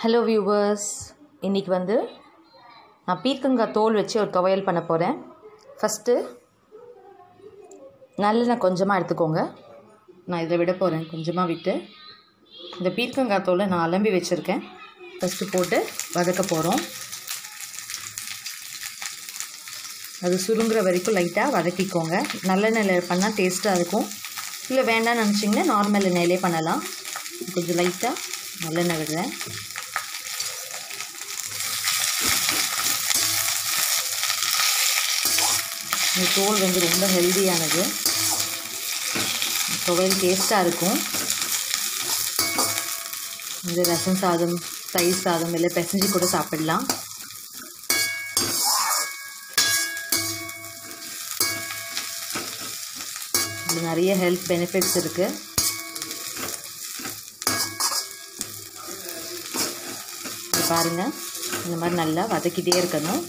hello viewers இன்றைக்கி வந்து நான் பீர்க்கங்காய் தோல் வச்சு ஒரு துவையல் பண்ண போகிறேன் ஃபஸ்ட்டு நல்லெண்ணெய் கொஞ்சமாக எடுத்துக்கோங்க நான் இதை விட போகிறேன் கொஞ்சமாக விட்டு இந்த பீர்க்கங்காய் தோலை நான் அலம்பி வச்சுருக்கேன் ஃபஸ்ட்டு போட்டு வதக்க போகிறோம் அது சுருங்குற வரைக்கும் லைட்டாக வதக்கிக்கோங்க நல்லெண்ணெயில் பண்ணால் டேஸ்ட்டாக இருக்கும் இல்லை வேண்டாம்னு நினச்சிங்கன்னா நார்மல் எண்ணெயிலே பண்ணலாம் கொஞ்சம் லைட்டாக நல்லெண்ணெய் விடுறேன் இந்த தோல் வந்து ரொம்ப ஹெல்தியானது துவையல் டேஸ்ட்டாக இருக்கும் இந்த ரசம் சாதம் தயிர் சாதம் இல்லை பிசைஞ்சு கூட சாப்பிடலாம் இது நிறைய ஹெல்த் பெனிஃபிட்ஸ் இருக்குது இது பாருங்கள் இந்த மாதிரி நல்லா வதக்கிட்டே இருக்கணும்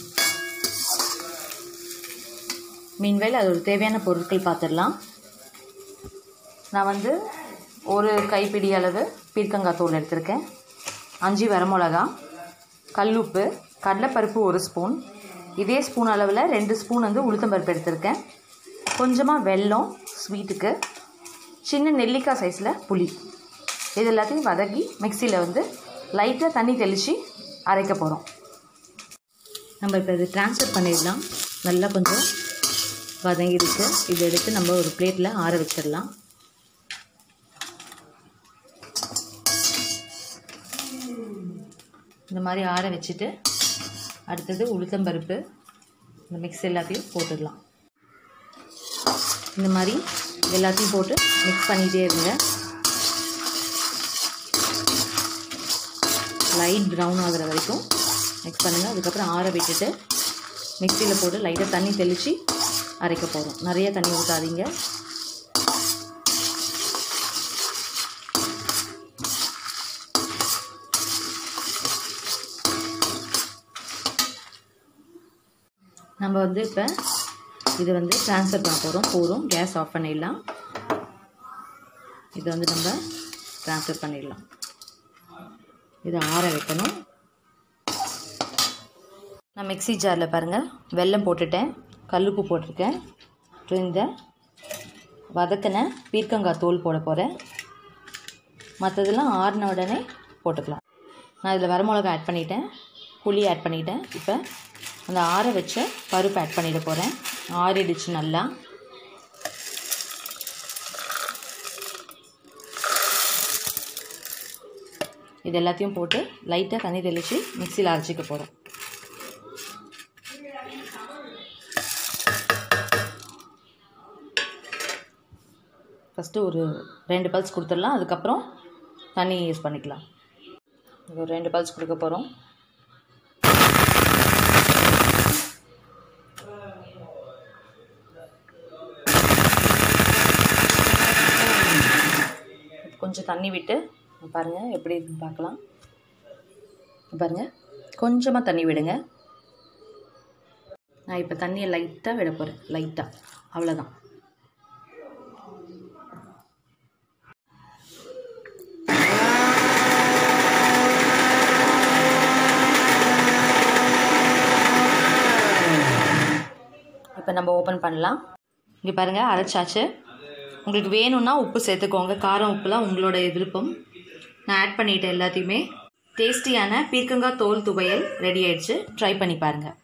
மீன்வேல் அதோட தேவையான பொருட்கள் பார்த்துடலாம் நான் வந்து ஒரு கைப்பிடி அளவு பீர்க்கங்காய் தூள் எடுத்திருக்கேன் அஞ்சு வரமிளகா கல்லுப்பு கடலைப்பருப்பு ஒரு ஸ்பூன் இதே ஸ்பூன் அளவில் ரெண்டு ஸ்பூன் வந்து உளுத்தம்பருப்பு எடுத்திருக்கேன் கொஞ்சமாக வெல்லம் ஸ்வீட்டுக்கு சின்ன நெல்லிக்காய் சைஸில் புளி இது எல்லாத்தையும் வதக்கி மிக்சியில் வந்து லைட்டாக தண்ணி தெளித்து அரைக்க போகிறோம் நம்ம இப்போ இது ட்ரான்ஸ்ஃபர் பண்ணிடலாம் நல்லா கொஞ்சம் வதங்கிடுச்சு இதை எடுத்து நம்ம ஒரு பிளேட்டில் ஆற வச்சிடலாம் இந்த மாதிரி ஆற வச்சுட்டு அடுத்தது உளுத்தம்பருப்பு இந்த மிக்ஸ் எல்லாத்தையும் போட்டுடலாம் இந்த மாதிரி எல்லாத்தையும் போட்டு மிக்ஸ் பண்ணிகிட்டே இருங்க லைட் ப்ரௌன் ஆகிற வரைக்கும் மிக்ஸ் பண்ணுங்கள் அதுக்கப்புறம் ஆற விட்டுட்டு மிக்சியில் போட்டு லைட்டாக தண்ணி தெளித்து அரைக்க போகிறோம் நிறைய தண்ணி ஊற்றாதீங்க நம்ம வந்து இப்போ இது வந்து ட்ரான்ஸ்ஃபர் பண்ண போகிறோம் போதும் கேஸ் ஆஃப் பண்ணிடலாம் இதை வந்து நம்ம ட்ரான்ஸ்ஃபர் பண்ணிடலாம் இதை ஆற வைக்கணும் நான் மிக்ஸி ஜாரில் பாருங்கள் வெல்லம் போட்டுட்டேன் கல்லுப்பு போட்டிருக்கேன் அப்புறம் இந்த வதக்கின பீர்க்கங்காய் தோல் போட போகிறேன் மற்றதெல்லாம் ஆறின உடனே போட்டுக்கலாம் நான் இதில் வரமிளகா ஆட் பண்ணிட்டேன் புளி ஆட் பண்ணிட்டேன் இப்போ அந்த ஆற வச்ச பருப்பு ஆட் பண்ணிட போகிறேன் ஆறிடுச்சு நல்லா இது எல்லாத்தையும் போட்டு லைட்டாக தண்ணி தெளித்து மிக்சியில் அரைச்சிக்க போகிறோம் ஃபஸ்ட்டு ஒரு ரெண்டு பல்ஸ் கொடுத்துடலாம் அதுக்கப்புறம் தண்ணி யூஸ் பண்ணிக்கலாம் ஒரு ரெண்டு பல்ஸ் கொடுக்க போகிறோம் கொஞ்சம் தண்ணி விட்டு பாருங்கள் எப்படி இருக்குன்னு பார்க்கலாம் பாருங்கள் கொஞ்சமாக தண்ணி விடுங்க நான் இப்போ தண்ணியை லைட்டாக விட போகிறேன் லைட்டாக அவ்வளோதான் இப்போ நம்ம ஓப்பன் பண்ணலாம் இங்கே பாருங்கள் அரைச்சாச்சு உங்களுக்கு வேணும்னா உப்பு சேர்த்துக்கோங்க காரம் உப்புலாம் உங்களோட விருப்பம் நான் ஆட் பண்ணிட்டேன் எல்லாத்தையுமே டேஸ்டியான பீர்க்கங்காய் தோல் துவையல் ரெடி ஆயிடுச்சு ட்ரை பண்ணி பாருங்கள்